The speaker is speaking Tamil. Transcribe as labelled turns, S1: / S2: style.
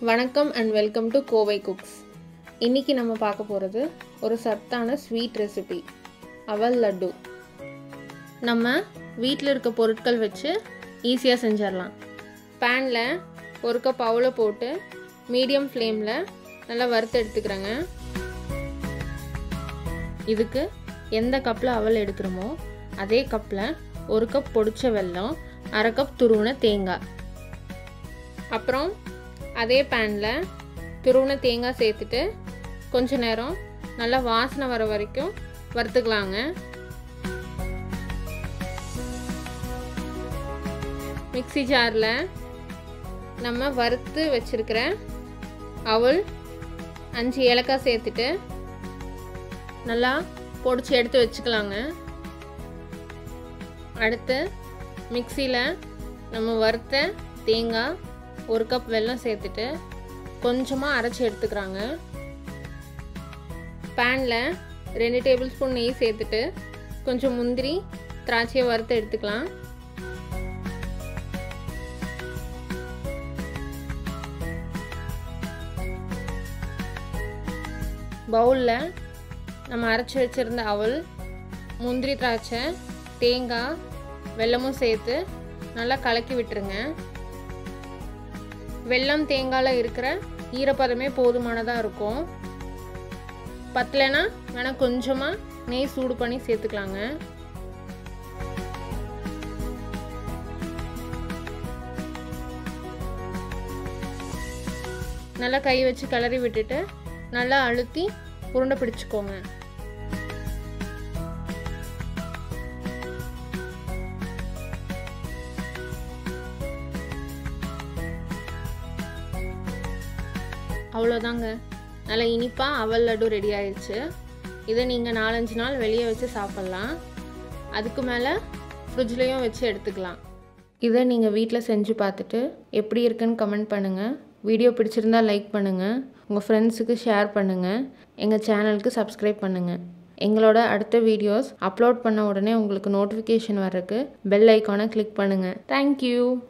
S1: வணக்கம் and welcome to Kovai cooks இன்றைக்கி நம்ம பார்க்க போகிறது ஒரு சத்தான ஸ்வீட் ரெசிபி அவல் லட்டு நம்ம வீட்டில் இருக்க பொருட்கள் வச்சு ஈஸியாக செஞ்சிடலாம் பேனில் ஒரு கப் அவலை போட்டு மீடியம் ஃப்ளேமில் நல்லா வறுத்து எடுத்துக்கிறேங்க இதுக்கு எந்த கப்பில் அவல் எடுக்கிறோமோ அதே கப்பில் ஒரு கப் பொடிச்ச வெல்லம் அரை கப் துருவின தேங்காய் அப்புறம் அதே பேனில் துருவின தேங்காய் சேர்த்துட்டு கொஞ்ச நேரம் நல்லா வாசனை வர வரைக்கும் வறுத்துக்கலாங்க மிக்சி ஜாரில் நம்ம வறுத்து வச்சுருக்கிற அவல் அஞ்சு ஏலக்காய் சேர்த்துட்டு நல்லா பொடிச்சு எடுத்து வச்சுக்கலாங்க அடுத்து மிக்சியில் நம்ம வறுத்த தேங்காய் ஒரு கப் வெல்லம் சேர்த்துட்டு கொஞ்சமாக அரைச்சி எடுத்துக்கிறாங்க பேனில் ரெண்டு டேபிள் ஸ்பூன் நெய் சேர்த்துட்டு கொஞ்சம் முந்திரி திராட்சையை வறுத்து எடுத்துக்கலாம் பவுலில் நம்ம அரைச்சி வச்சுருந்த அவல் முந்திரி திராட்சை தேங்காய் வெல்லமும் சேர்த்து நல்லா கலக்கி விட்டுருங்க வெல்லம் தேங்காயில் இருக்கிற ஈரப்பதமே போதுமானதாக இருக்கும் பத்தலைன்னா வேணால் கொஞ்சமாக நெய் சூடு பண்ணி சேர்த்துக்கலாங்க நல்லா கை வச்சு கிளறி விட்டுட்டு நல்லா அழுத்தி உருண்டை பிடிச்சிக்கோங்க அவ்வளோதாங்க நல்லா இனிப்பாக அவல் லட்டு ரெடி ஆயிடுச்சு இதை நீங்கள் நாலஞ்சு நாள் வெளியே வச்சு சாப்பிட்லாம் அதுக்கு மேலே ஃப்ரிட்ஜ்லேயும் வச்சு எடுத்துக்கலாம் இதை நீங்கள் வீட்டில் செஞ்சு பார்த்துட்டு எப்படி இருக்குன்னு கமெண்ட் பண்ணுங்கள் வீடியோ பிடிச்சிருந்தா லைக் பண்ணுங்கள் உங்கள் ஃப்ரெண்ட்ஸுக்கு ஷேர் பண்ணுங்கள் எங்கள் சேனலுக்கு சப்ஸ்கிரைப் பண்ணுங்கள் எங்களோட அடுத்த வீடியோஸ் அப்லோட் பண்ண உடனே உங்களுக்கு நோட்டிஃபிகேஷன் வர்றதுக்கு பெல் ஐக்கானை கிளிக் பண்ணுங்கள் தேங்க்யூ